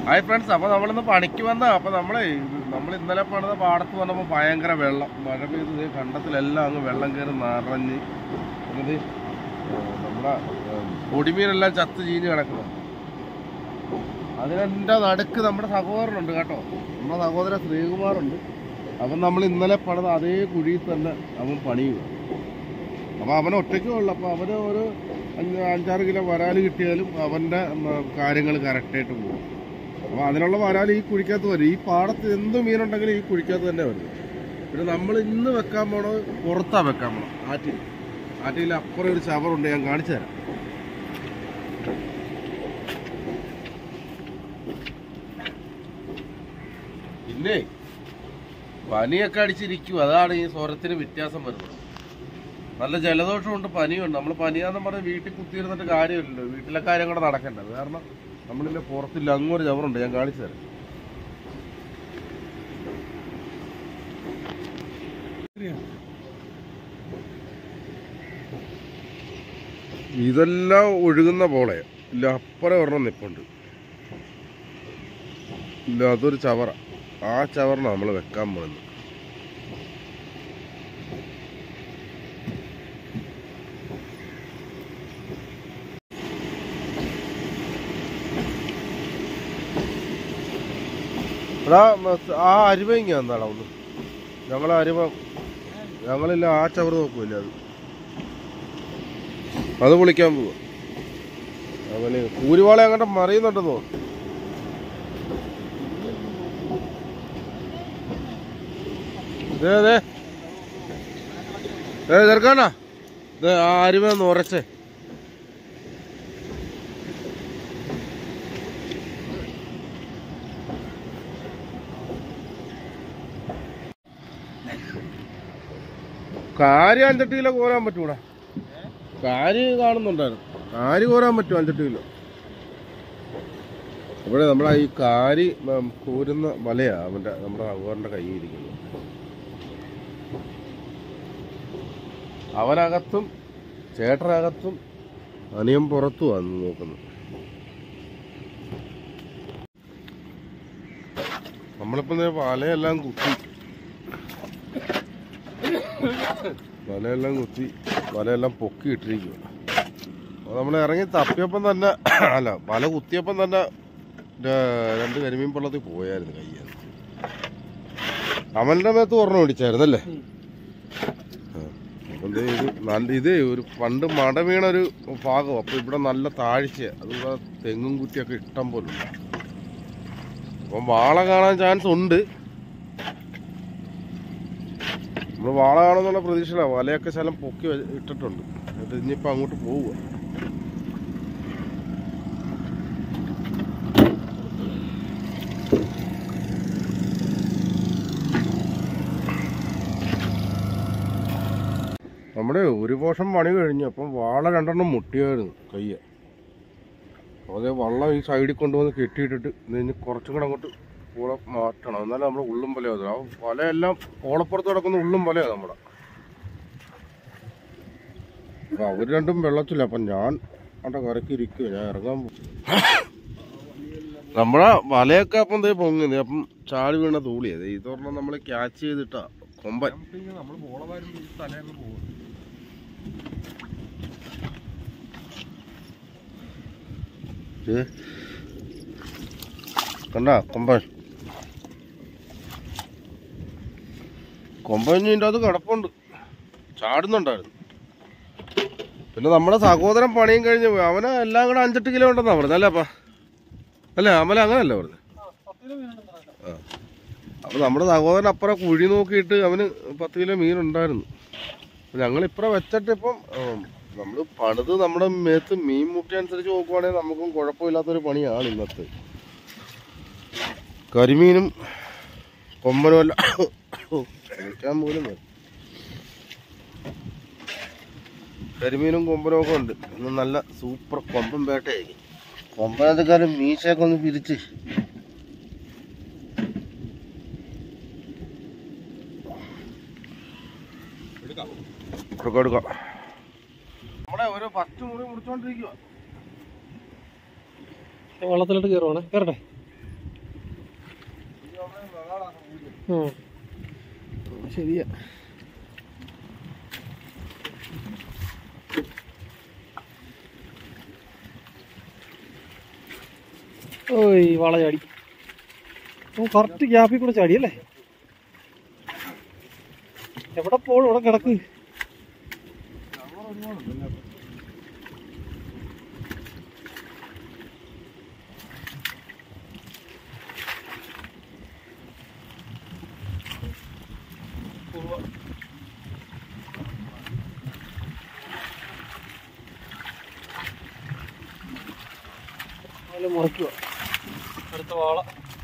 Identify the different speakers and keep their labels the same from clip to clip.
Speaker 1: Hi friends അപ്പോൾ നമ്മളിന്ന് പണിക്ക് വന്ന അപ്പോൾ നമ്മളെ നമ്മൾ ഇന്നലെ പണിത പാടത്ത് വന്നപ്പോൾ ഭയങ്കര വെള്ളം മഴ പെയ്ത് ദേ കണ്ടത്തിലെല്ലാം അങ്ങ് വെള്ളം കയറി നിറഞ്ഞ് ഇത് നമ്മുടെ ഏഹ്, പൊടിമീനെല്ലാം ചത്ത് ചീഞ്ഞ് കിടക്കുന്നു അതിനെൻ്റെ നടുക്ക് നമ്മുടെ സഹോദരനുണ്ട് കേട്ടോ നമ്മുടെ സഹോദരൻ ശ്രീകുമാറുണ്ട് അവൻ നമ്മൾ ഇന്നലെ പണിത അതേ കുഴിയിൽ തന്നെ അവൻ പണിയുക അപ്പോൾ അവൻ ഒറ്റയ്ക്കേ ഉള്ളു അപ്പോൾ അവന് ഒരു അഞ്ച് അഞ്ചാറ് കിലോ വരാൽ കിട്ടിയാലും അവൻ്റെ കാര്യങ്ങൾ കറക്റ്റായിട്ട് പോകും അപ്പോൾ അതിനുള്ള വരാൽ ഈ കുഴിക്കകത്ത് വരും ഈ പാടത്ത് എന്ത് മീനുണ്ടെങ്കിലും ഈ കുഴിക്കകത്ത് തന്നെ വരും പിന്നെ നമ്മൾ ഇന്ന് വെക്കാൻ പോണത് പുറത്താ വെക്കാൻ പോണം ആറ്റിൽ ആറ്റിൽ അപ്പുറം ഒരു ചവറുണ്ട് ഞാൻ കാണിച്ചു തരാം പിന്നെ പനിയൊക്കെ അടിച്ചിരിക്കും അതാണ് ഈ സ്വരത്തിന് വ്യത്യാസം വരുന്നത് നല്ല ജലദോഷമുണ്ട് പനിയുണ്ട് നമ്മൾ പനിയാന്ന് പറഞ്ഞ് വീട്ടിൽ കുത്തിയിരുന്നിട്ട് കാര്യമില്ലല്ലോ വീട്ടിലെ കാര്യം കൂടെ നടക്കണ്ട അത് കാരണം നമ്മളില്ല പുറത്തില്ല അങ്ങൊരു ചവറുണ്ട് ഞാൻ കാണിച്ചു തരാം ഇതെല്ലാം ഒഴുകുന്ന പോളെ ഇല്ല അപ്പുറം ഒരെണ്ണം നിപ്പുണ്ട് ഇല്ല അതൊരു ചവറ ആ ചവറിനാണ് നമ്മൾ വെക്കാൻ പോകുന്നത് എടാ മ- ആ അരിവ ഇങ്ങ എന്താടാ ഒന്ന് ഞങ്ങൾ അരിവ ഞങ്ങളില്ല ആ ചവർ നോക്കൂല അത് അത് വിളിക്കാൻ പോവാ അവന് കൂലിവാളെ അങ്ങോട്ട് മറിയുന്നുണ്ടെന്ന് തോന്നുന്നു ദേ ദേ ഏ ചെറുക്കാനാ ദേ ആ അരിവ ഒന്ന് ഉറച്ചേ കാരി അഞ്ചെട്ട് കിലോ കോരാൻ പറ്റൂടാ കാരി കാണുന്നുണ്ടായിരുന്നു കാരി കോരാൻ പറ്റും അഞ്ചെട്ട് കിലോ ഇവിടെ നമ്മളെ ഈ കാരി ഉം, കോരുന്ന വലയാ അവന്റെ നമ്മുടെ അഹോറിന്റെ കയ്യിൽ ഇരിക്കുന്നത് അവനകത്തും ചേട്ടനകത്തും അനിയം പുറത്തുമാണ് നോക്കുന്നത് നമ്മളിപ്പം ദേ വലയെല്ലാം കുത്തി വലയെല്ലാം കുത്തി വലയെല്ലാം പൊക്കി ഇട്ടിരിക്കുക അപ്പോൾ നമ്മൾ ഇറങ്ങി തപ്പിയപ്പം തന്നെ അല്ല വല കുത്തിയപ്പം തന്നെ ര- രണ്ട് കരിമീൻ പള്ളത്തിൽ പോയായിരുന്നു കയ്യിൽ അമലിന്റെ മേത്ത് ഓർമ്മ പിടിച്ചായിരുന്നല്ലേ ആ. അപ്പം ദേ ഇത് നല്ല ഇതേ ഒരു പണ്ട് മട വീണൊരു ഭാഗം അപ്പൊ ഇവിടെ നല്ല താഴ്ച അതുകൂടെ തെങ്ങും കുറ്റിയൊക്കെ ഇഷ്ടം പോലെ ഉണ്ട് അപ്പം വാള കാണാൻ ചാൻസ് ഉണ്ട് നമ്മൾ വാള കാണുന്നുള്ള പ്രതീക്ഷയിലാണ് വലയൊക്കെ ശലം പൊക്കി വെ- ഇട്ടിട്ടുണ്ട് എന്നിട്ട് ഇനിയിപ്പോൾ അങ്ങോട്ട് പോവുക നമ്മുടെ ഒരു പോഷം പണി കഴിഞ്ഞു അപ്പം വാള രണ്ടെണ്ണം മുട്ടിയായിരുന്നു കയ്യ അതേ വള്ളം ഈ സൈഡിൽ കൊണ്ടുവന്ന് കെട്ടിയിട്ടിട്ട് ഇത് ഇനി കുറച്ചും കൂടെ അങ്ങോട്ട് കൂടെ മാറ്റണം എന്നാലും നമ്മുടെ ഉള്ളും വലയാകും ആ വലയെല്ലാം ഓളപ്പുറത്ത് കിടക്കുന്ന ഉള്ളും വലയാണ് നമ്മുടെ അപ്പൊ അവർ രണ്ടും വെള്ളത്തില്ല അപ്പം ഞാൻ അവിടെ കരക്കി ഇരിക്കുക ഞാൻ ഇറങ്ങാൻ പോകും നമ്മളെ വലയൊക്കെ അപ്പം ദേ പൊങ്ങുന്നത് അപ്പം ചാടി വീണ തൂളിയത് ഇതൊരെണ്ണം നമ്മൾ ക്യാച്ച് ചെയ്തിട്ടാ കൊമ്പൻ
Speaker 2: നമ്മൾ ബോളവാരും തലേന്ന് പോകും
Speaker 1: ഇത് കണ്ട കൊമ്പൻ കൊമ്പൻ ഇതിൻ്റെ അത് കിടപ്പുണ്ട് ചാടുന്നുണ്ടായിരുന്നു പിന്നെ നമ്മുടെ സഹോദരൻ പണിയും കഴിഞ്ഞ് പോയി അവന് എല്ലാം കൂടെ അഞ്ചെട്ട് കിലോ ഉണ്ടെന്നാ പറഞ്ഞത് അല്ലേ അപ്പാ അല്ലേ അമല അങ്ങനല്ലേ പറഞ്ഞത് ആ അപ്പൊ നമ്മുടെ സഹോദരൻ അപ്പുറം കുഴി നോക്കിയിട്ട് അവന് പത്ത് കിലോ മീൻ ഉണ്ടായിരുന്നു ഞങ്ങൾ ഇപ്പുറം വെച്ചിട്ട് ഇപ്പം നമ്മൾ പണിത് നമ്മുടെ മേത്ത് മീൻ മുട്ടി അനുസരിച്ച് നോക്കുവാണെങ്കിൽ നമുക്കും കുഴപ്പമില്ലാത്തൊരു പണിയാണ് ഇന്നത്തെ കരിമീനും കൊമ്പനും എല്ലാം കഴിക്കാൻ പോലും വേണം. കരിമീനും കൊമ്പനും ഒക്കെ ഉണ്ട് ഇന്ന് നല്ല സൂപ്പർ കൊമ്പൻ വേട്ടയായിരിക്കും കൊമ്പനത്തെക്കാളും മീശയൊക്കെ ഒന്ന് പിരിച്ച്
Speaker 2: എടുക്കാം
Speaker 1: എടുക്കാം എടുക്കാം നമ്മളെ ഒരു പത്ത് മുറി മുറിച്ചോണ്ടിരിക്കുക
Speaker 3: വെള്ളത്തിലോട്ട് കയറുവാണ് കയറട്ടെ ആ ശരിയാ ഓയ് വള ചാടി കറക്റ്റ് ഗ്യാപ്പിൽ കൂടെ ചാടി അല്ലേ എവിടെ പോളും ഇവിടെ കിടക്ക് അതിൽ മുറിക്കുക അടുത്ത വാള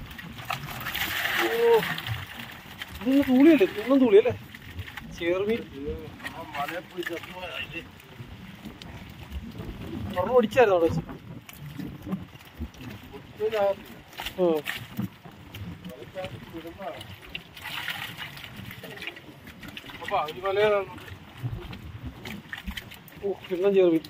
Speaker 3: ഓ ഇതൊന്നും തൂളിയല്ലേ തുണ്ണം തൂളിയല്ലേ ചേർമീൻ ഒരെണ്ണം ഒടിച്ചായിരുന്നു അവിടെ വെച്ച് ആ
Speaker 1: അപ്പൊ അവര് പല
Speaker 3: ഓ കിണ്ണം ചേർമീൻ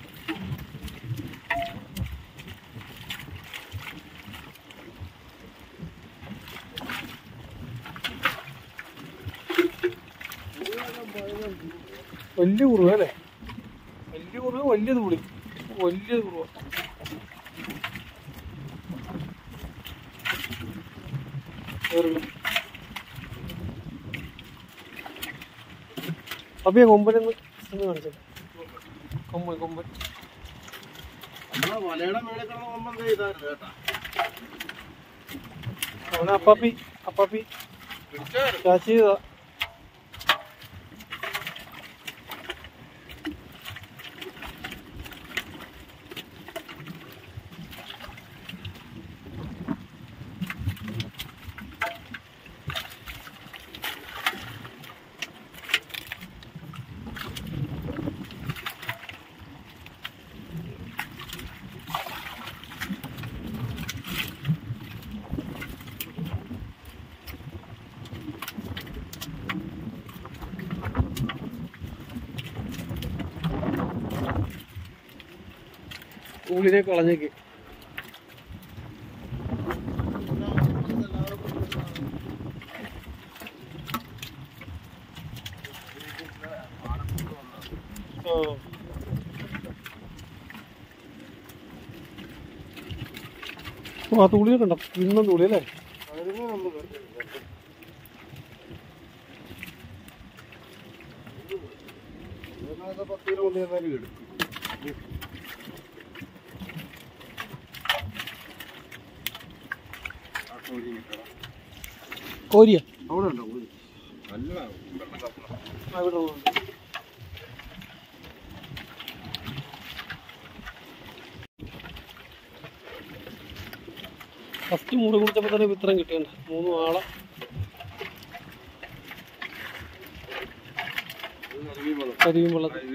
Speaker 3: വലിയ കുറുവ അല്ലേ വലിയ കുറുവ വലിയ തൂളി വലിയ കുറുവ ചേർമീൻ അപ്പിയ കൊമ്പനെന്ന് ഒന്ന് കാണിച്ചത് കൊമ്പൻ കൊമ്പൻ
Speaker 1: നമ്മളെ വലയുടെ മേളിൽ കിടന്ന് കൊമ്പം ദേ ഇതായിരുന്നു കേട്ടാ
Speaker 3: അവനെ അപ്പാപ്പി അപ്പാപ്പി
Speaker 1: പിടിച്ചായിരുന്നു
Speaker 3: ക്യാച്ച് ചെയ്തതാ ഉള്ളിനെ കളഞ്ഞേക്ക് ആ. ഓ, ആ തുള്ളിയൊക്കെ ഉണ്ടോ ഇന്നും തുള്ളി അല്ലേ
Speaker 1: ഇതിനകത്ത് പത്ത് കിലോ കൊണ്ട് ചെന്നാലും എടുക്കും ആ കോഴി കിട്ടണം
Speaker 3: കോരിയ
Speaker 1: അവിടെ ഉണ്ടോ കോഴി നല്ല വെള്ളം കപ്പണം
Speaker 3: ഫസ്റ്റ് മുറി കുടിച്ചപ്പോൾ തന്നെ ഇത്രയും കിട്ടിയുണ്ട് മൂന്ന് ആളെ കരിയും വെള്ളത്തിൽ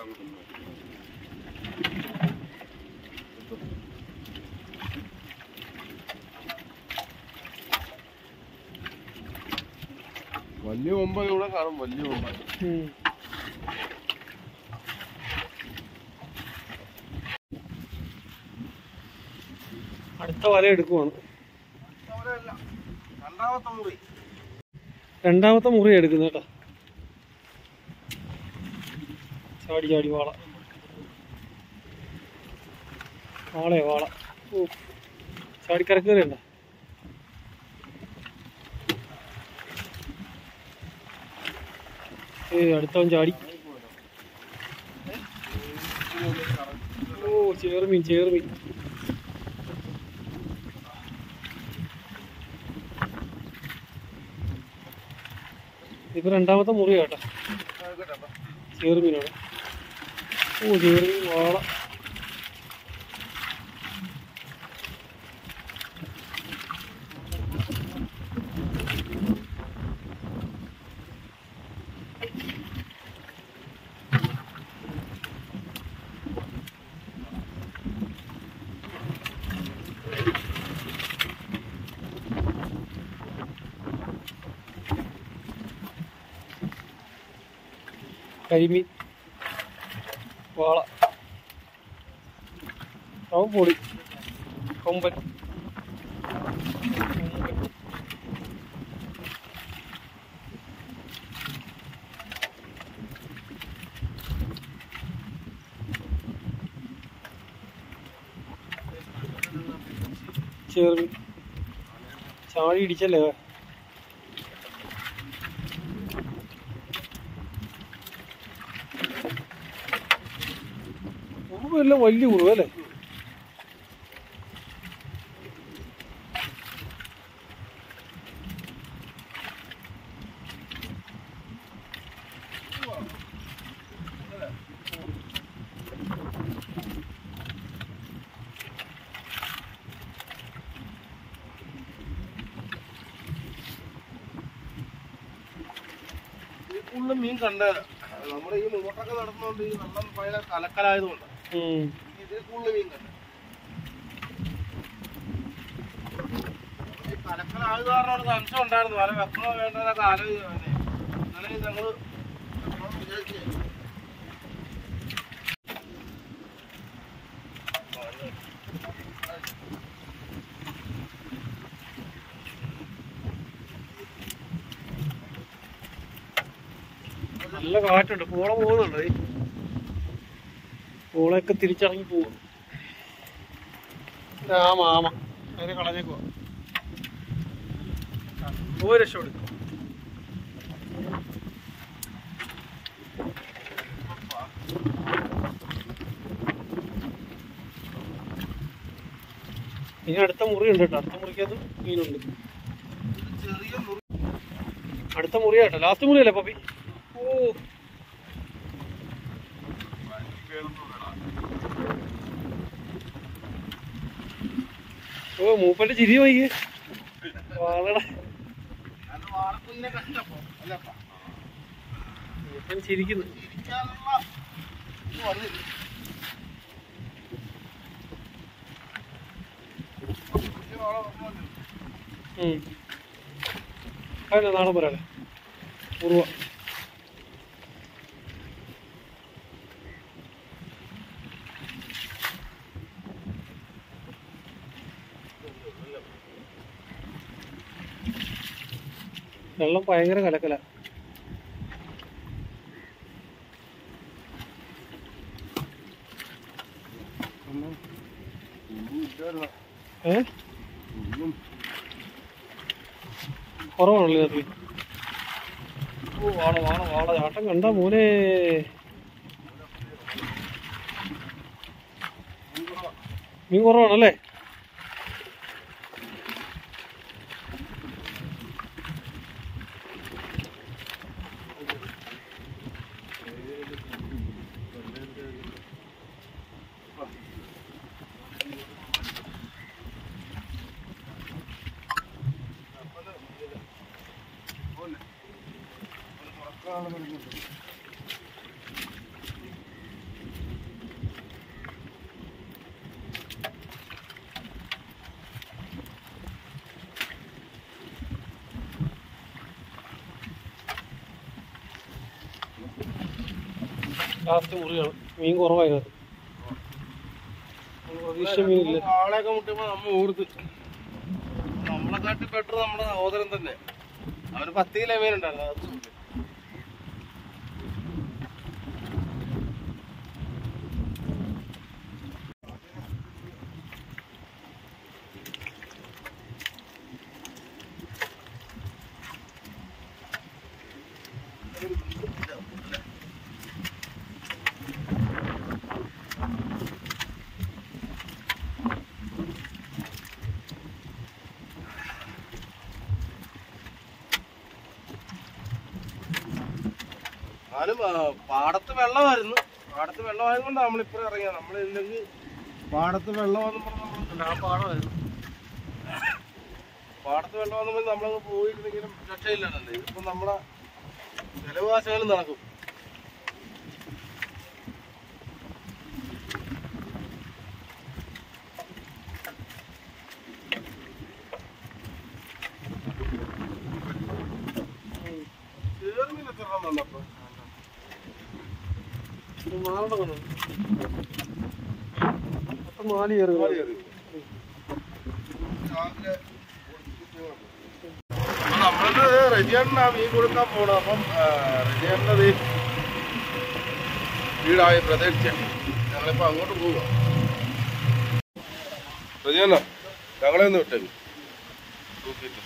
Speaker 1: വലിയ കൊമ്പ ഇവിടെ കാണും വലിയ കൊമ്പ
Speaker 3: ഉം. അടുത്ത വല എടുക്കുവാണ്
Speaker 1: രണ്ടാമത്തെ മുറി
Speaker 3: രണ്ടാമത്തെ മുറി എടുക്കുന്നത് കേട്ടോ ചാടി ചാടി വാള വാളേ വാള ഓ ചാടിക്കരക്കേറിയുണ്ട ഏ അടുത്തവൻ ചാടി ഓ ചേർമീൻ ചേർമീൻ ഇപ്പൊ രണ്ടാമത്തെ മുറി കേട്ടോ ചേറുമീനാണ് ഓ ചേറുമീൻ വാള കരിമീൻ വാള അവൻ പൊടി കൊമ്പൻ കൊമ്പൻ. ചേർമീൻ ചാടി ഇടിച്ചല്ലേ ഉറുവെല്ലാം വലിയ ഉറുവല്ലേ
Speaker 1: ഈ കൂടുതൽ മീൻ കണ്ട നമ്മുടെ ഈ മുമ്പോട്ടൊക്കെ നടന്നുകൊണ്ട് ഈ വെള്ളം ഭയങ്കര കലക്കലായതുകൊണ്ട്
Speaker 3: ഉം.
Speaker 1: ഇതിൽ കൂടുതൽ മീൻ കണ്ട ഈ കലക്കലായത് കാരണം ഒരു സംശയം ഉണ്ടായിരുന്നു വല വെക്കണോ വേണ്ടതൊക്കെ ആലോചിച്ചു ഇന്നലെ ഞങ്ങള് വെക്കണമെന്ന് വിചാരിച്ചേ.
Speaker 3: നല്ല കാറ്റുണ്ട് പോള പോകുന്നുണ്ട് ദേ. പോളയൊക്കെ തിരിച്ചിറങ്ങി പോകും ആമ ആമ അതിനെ കളഞ്ഞേക്കുവാ പോയി രക്ഷപ്പെടും ഇനി അടുത്ത മുറിയുണ്ട് കേട്ടോ അടുത്ത മുറിക്കകത്ത് മീനുണ്ട്
Speaker 1: ഇത് ചെറിയ മുറി
Speaker 3: അടുത്ത മുറിയാട്ടോ ലാസ്റ്റ് മുറിയല്ലേ പപ്പി ഓ ഓ മൂപ്പന്റെ ചിരി വൈകി വളരെ
Speaker 1: അത് വാഴക്കുഞ്ഞിനെ കണ്ടപ്പോ അല്ലപ്പാ
Speaker 3: മൂപ്പൻ ചിരിക്കുന്നു
Speaker 1: ഇരിക്കാനുള്ള ഇത് വന്നില്ല വലിയ വാഴ വന്നോണ്ട്.
Speaker 3: ഉം. അതന്നെ നാടൻ പറയാല്ലേ ഉറുവ വെള്ളം ഭയങ്കര കലക്കല
Speaker 1: ഒന്നും ഇല്ലായിരുന്നു.
Speaker 3: ഏ
Speaker 1: ഒന്നും
Speaker 3: കുറവാണല്ലോ ഇതിനകത്ത് ഓ വാള വാള വാള ചാട്ടം കണ്ട മോനെ മീൻ കുറവാണല്ലേ ലാസ്റ്റ് മുറിയാണ് മീൻ കുറവായിരുന്നു പ്രതീക്ഷ മീനില്ല
Speaker 1: വാളയൊക്കെ മുട്ടിയപ്പോ നമ്മ ഓർത്ത് നമ്മളെക്കാട്ടി ബെറ്റർ നമ്മുടെ സഹോദരൻ തന്നെ അവന് പത്ത് കിലോ മീനുണ്ടായിരുന്നു അത് തിന്നു. എന്നാലും ആ, പാടത്ത് വെള്ളമായിരുന്നു പാടത്ത് വെള്ളമായതുകൊണ്ടാണ് നമ്മളിപ്പോ ഇറങ്ങിയത് നമ്മളില്ലെങ്കിൽ പാടത്ത് വെള്ളം വന്നു
Speaker 3: ആ പാടമായിരുന്നു
Speaker 1: പാടത്ത് വെള്ളം വന്നപ്പോൾ നമ്മളങ്ങ് പോയിരുന്നെങ്കിലും രക്ഷയില്ലാണല്ലോ ഇതിപ്പോ നമ്മളെ ജലവാസകളും നടക്കും ചേർന്നില്ല എത്ര എണ്ണം വന്നപ്പോ
Speaker 3: മാലട കണ്ടു അപ്പം മാലി കയറി
Speaker 1: മാലി കയറി. രാവിലെ അപ്പൊ നമ്മളിത് റെജിയേട്ടനാ മീൻ കൊടുക്കാൻ പോണ അപ്പം റെജിയേട്ടനത് വീടായി പ്രതീക്ഷിച്ച ഞങ്ങളിപ്പോ അങ്ങോട്ട് പോവുക റെജിയേട്ട ഞങ്ങളെ ഒന്ന് വിട്ടേക്ക് തൂക്കിയിട്ട്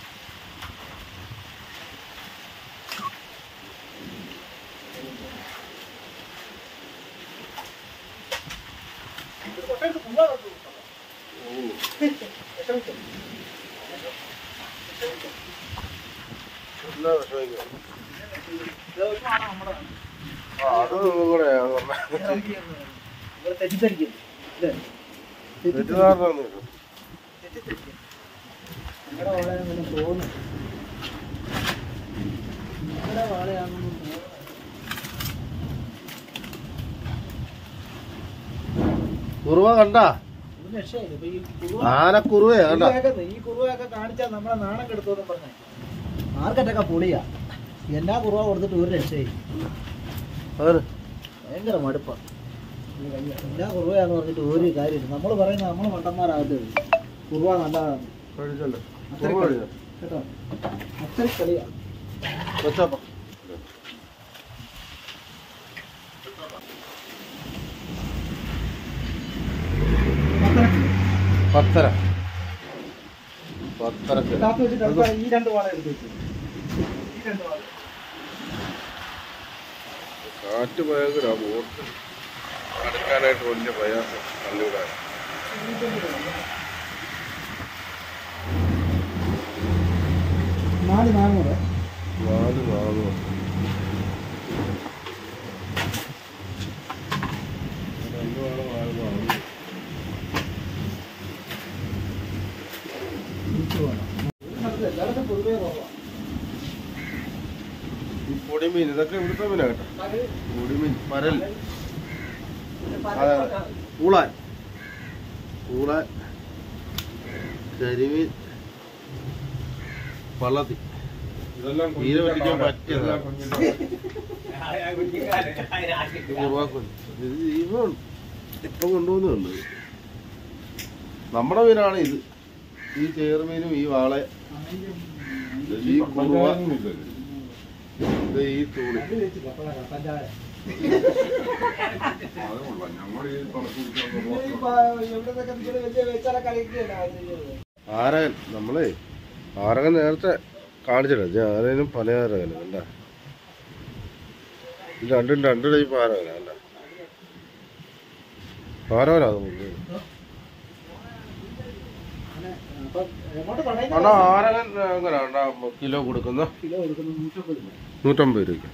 Speaker 1: എല്ലാ വിഷമിക്കും ആ അത് കൂടെ
Speaker 3: തെറ്റിദ്ധരിക്കുന്നു അല്ലേ
Speaker 1: തെറ്റിദ്ധാരണ
Speaker 3: നിങ്ങളുടെ വാളയാണെന്ന് തോന്നുന്നു നിങ്ങളുടെ വാളയാണെന്ന് തോന്നുന്നു
Speaker 1: കുറുവ കണ്ടാ
Speaker 3: ഒരു രക്ഷയില്ല ഇപ്പൊ ഈ കുറുവ
Speaker 1: ആനക്കുറുവയാ കണ്ടാ
Speaker 3: കുറുവയൊക്കെ- ഈ കുറുവയൊക്കെ കാണിച്ചാൽ നമ്മളെ നാണം കെടുത്തോന്നും പറഞ്ഞേ മാർക്കറ്റൊക്കെ പൊളിയാ എന്നാ കുറുവ കൊടുത്തിട്ട് ഒരു രക്ഷയില്ല
Speaker 1: അതിന്
Speaker 3: ഭയങ്കര മടുപ്പാ എല്ലാ കുറുവയാന്ന് പറഞ്ഞിട്ട് ഒരു കാര്യമില്ല നമ്മൾ പറയുന്നത് നമ്മൾ മണ്ടന്മാരാകത്തേ കുറുവ നല്ലതാണ്
Speaker 1: കഴിച്ചല്ലേ
Speaker 3: അത്രയ്ക്ക്
Speaker 1: കുറുവ കഴിച്ചോ?
Speaker 3: കേട്ടോ അത്ര കളിയാ
Speaker 1: വെച്ചോപ്പാ. പത്തര പത്തര
Speaker 3: കാത്തു വെച്ചിട്ട് അടുത്ത ഈ രണ്ട് വാള എടുത്ത് വെച്ചു ഈ രണ്ട് വാള
Speaker 1: കാറ്റ് ഭയങ്കര ബോട്ട് അടുക്കാനായിട്ട് വലിയ പ്രയാസം കല്ലുകൂടാൻ
Speaker 3: നാല് നാനൂറ്
Speaker 1: നാല് നാനൂറ് രണ്ട് വേണം നാല് നാനൂറ്
Speaker 3: ഇഞ്ച് വേണം എല്ലായിടത്തും പൊതുവേ കുറവാണ്
Speaker 1: ഈ പൊടിമീൻ ഇതൊക്കെ ഇവിടുത്തെ മീനാ കേട്ടോ പൊടിമീൻ പരൽ അതെ അതെ പൂളാൻ പൂളാൻ കരിമീൻ പള്ളത്തി
Speaker 2: ഇതെല്ലാം
Speaker 1: തീരെ പറ്റിക്കാൻ പറ്റിയതാ. ഇത് കുറവാക്കുന്നു ഇത് ഇവൻ ഇപ്പൊ കൊണ്ടുപോകുന്നുണ്ട് നമ്മുടെ മീനാണ് ഇത് ഈ ചേറുമീനും ഈ വാളെ ഈ കുറുവ ഇത് ഈ തൂണി
Speaker 2: ഞങ്ങൾ ഈ തുറച്ചു കുടിക്കാൻ
Speaker 1: ആരകൻ നമ്മളേ ആരകൻ നേരത്തെ കാണിച്ചില്ല ഇത് ആരകനും പല ആരകനും കണ്ട ഇത് രണ്ടും രണ്ട് ടൈപ്പ് ആരകനാ കണ്ട ആരകനാ അത് മുഴുവൻ. കണ്ട ആരകൻ എങ്ങനെ കണ്ട കിലോ കൊടുക്കുന്ന
Speaker 3: കിലോ കൊടുക്കുന്നത് നൂറ്റമ്പത് രൂപ
Speaker 1: നൂറ്റമ്പത് രൂപയ്ക്ക്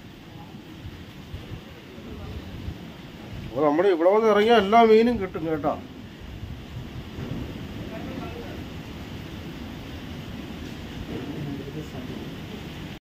Speaker 1: അപ്പൊ നമ്മുടെ ഇവിടെ വന്ന് ഇറങ്ങിയ എല്ലാ മീനും കിട്ടും കേട്ടോ